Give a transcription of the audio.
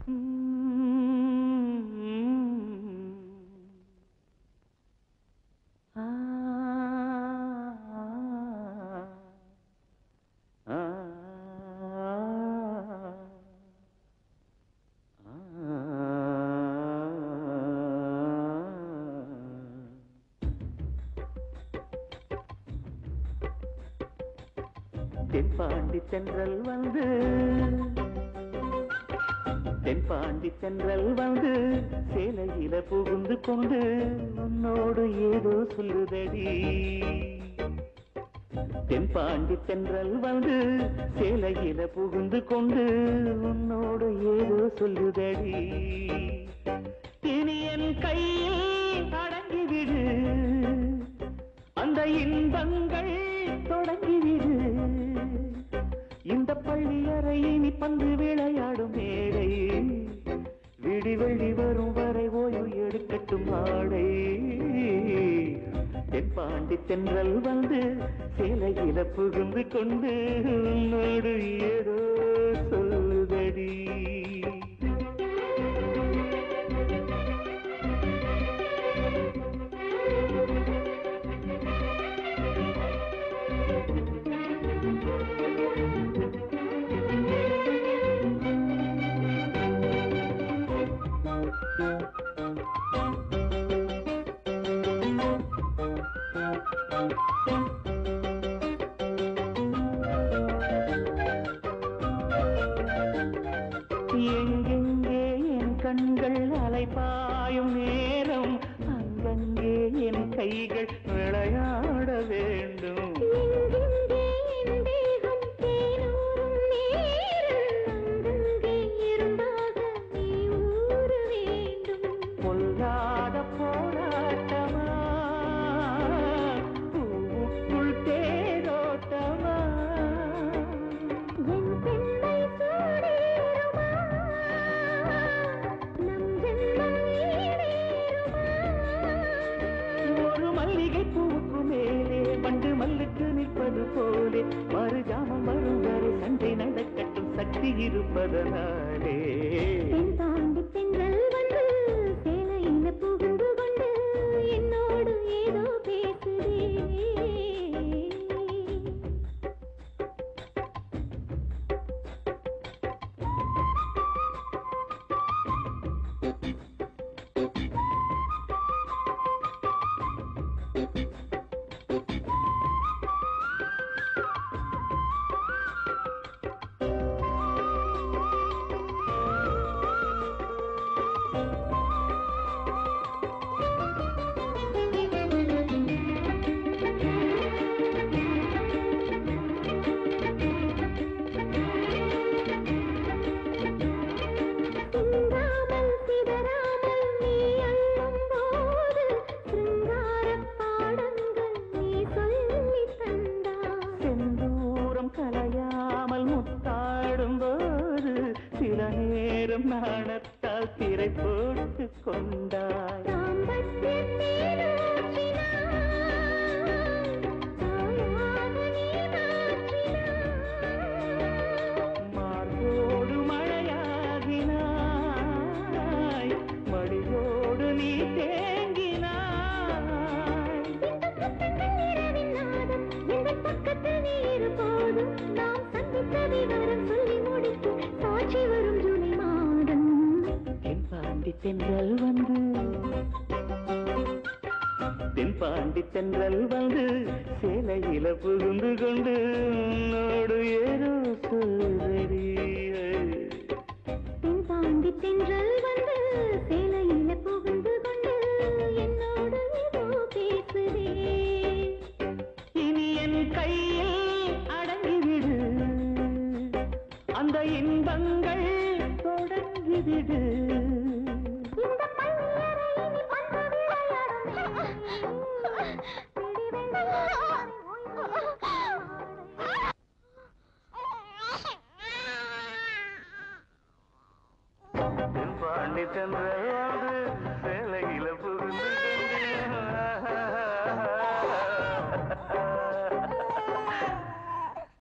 தென்பாண்டி தென்றல் வந்து தென்பாண்டி தென்றல் வந்து சேலையில புகுந்து கொண்டு உன்னோடு ஏதோ சொல்லுதடி தென்பாண்டி தென்றல் வந்து சேலையில புகுந்து கொண்டு உன்னோடு ஏதோ சொல்லுதடி இனி என் கையில் அடங்கிவிடு அந்த இன்பங்கள் தொடங்கிவிடு இந்த பள்ளி அறை இனி பந்து விளையாடும் மேடை விடி வெள்ளி வரும் வரை ஓய்வு எடுக்கட்டும் ஆடை தென்பாண்டி தென்றல் வந்து சேலையில புகுந்து கொண்டு உன்னோடு ஏதோ சொல்லுதடி எங்கெங்கே என் கண்கள் அலைபாயும் நேரம் அங்கங்கே என் கைகள் விளையாட வேண்டும் எங்கெங்கே என் தேகம் தேனூரும் நேரம் அங்கங்கே இருந்தாக நீ ஊற வேண்டும் பொல்லாத போராட்டமா பூவுக்குள் தேரோட்டமா என் பெண்மை சூடேறுமா நம் ஜென்மம் ஈடேறுமா ஒரு மல்லிகை பூவுக்கு மேலே வண்டு மல்லுக்கு நிற்பது போலே மறு ஜாமம் வரும் வரை சண்டை நடக்கட்டும் சக்தி இருப்பதனாலே தென் தாண்டி தென்றல் வந்து சேலையில புகுந்து கொண்டு என்னோடு ஏதோ பேசுதே சிந்தாமல் சிதறாமல் நீ அள்ளும் போது சிங்காரப் பாடங்கள் நீ சொல்லித் தந்தாய் செந்தூரம் கலையாமல் முத்தாடும் போது சில நேரம் நாணத்தால் திரை போட்டு கொண்டாய் தாம்பத்தியத் தேனூற்றினாய், தாயாக நீ மாற்றினாய். மார்போடு மழையாகினாய் மடியோடு நீ தேங்கினாய் இந்த இரவின் நாதம், எங்கள் பக்கத்தில் நீ இருப்போதும், நாம் சந்தித்த விவரம் சொல்லி முடிக்கும் சாட்சி வரும் ஜூலை மாதம் தென்பாண்டி தென்றல் வந்து தென்பாண்டி தென்றல் வந்து சேலையில புகுந்து கொண்டு உன்னோடு ஏதோ சொல்றடி தென் தாண்டி தென்றல் வந்து சேலையில புகுந்து கொண்டு என்னோடு ஏதோ பேசுதே இனி என் கையில் அடங்கிவிடு அந்த இன்பங்கள் தொடங்கிவிடு இந்த பள்ளியறை இனி பந்து விளையாடும் பிடி வெள்ளை தென்பாண்டி தென்றல்